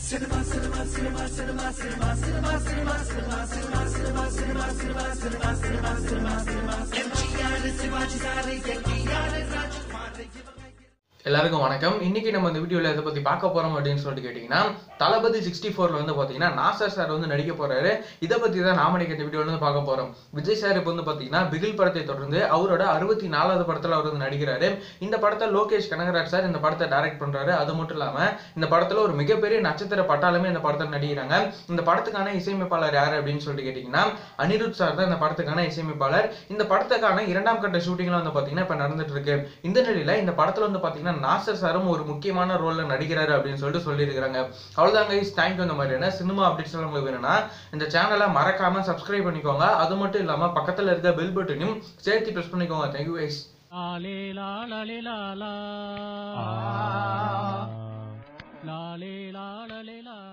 எல்லாருக்கும் வணக்கம் இன்னைக்கு நம்ம இந்த வீடியோல எதை பத்தி பார்க்க போறோம் அப்படின்னு சொல்லிட்டு கேட்டீங்கன்னா தளபதி சிக்ஸ்டி ஃபோர்ல வந்து பாத்தீங்கன்னா நாசர் சார் வந்து நடிக்க போறாரு இதை பத்தி தான் நாம இன்னைக்கு இந்த வீடியோல வந்து பார்க்க போறோம் விஜய் சார் இப்போ வந்து பாத்தீங்கன்னா பிகில் படத்தை தொடர்ந்து அவரோட அறுபத்தி நாலாவது படத்துல அவர் வந்து நடிக்கிறாரு இந்த படத்தை லோகேஷ் கனகராஜ் சார் இந்த படத்தை டைரக்ட் பண்றாரு அது மட்டும் இல்லாம இந்த படத்துல ஒரு மிகப்பெரிய நட்சத்திர பட்டாலுமே இந்த படத்தில் நடிக்கிறாங்க இந்த படத்துக்கான இசையமைப்பாளர் யாரு அப்படின்னு சொல்லிட்டு கேட்டீங்கன்னா அனிருத் சார் தான் இந்த படத்துக்கான இசையமைப்பாளர் இந்த படத்துக்கான இரண்டாம் கட்ட ஷூட்டிங்லாம் வந்து பாத்தீங்கன்னா இப்ப நடந்துட்டு இருக்கு இந்த நிலையில இந்த படத்துல வந்து பாத்தீங்கன்னா நாசர் சாரும் ஒரு முக்கியமான ரோல்ல நடிக்கிறாரு அப்படின்னு சொல்லிட்டு சொல்லியிருக்காங்க அவ்வளவுதாங்க இஸ் தேங்க்யூ இந்த மாதிரியான சினிமா அப்டேட்ஸ் உங்களுக்கு வேணும்னா இந்த சேனலை மறக்காம சப்ஸ்கிரைப் பண்ணிக்கோங்க அது மட்டும் இல்லாம பக்கத்துல இருக்க பெல் பட்டனையும் சேர்த்து ப்ரெஸ் பண்ணிக்கோங்க தேங்க்யூ வைஸ் லாலே லாலே லாலா லாலே லாலே லாலா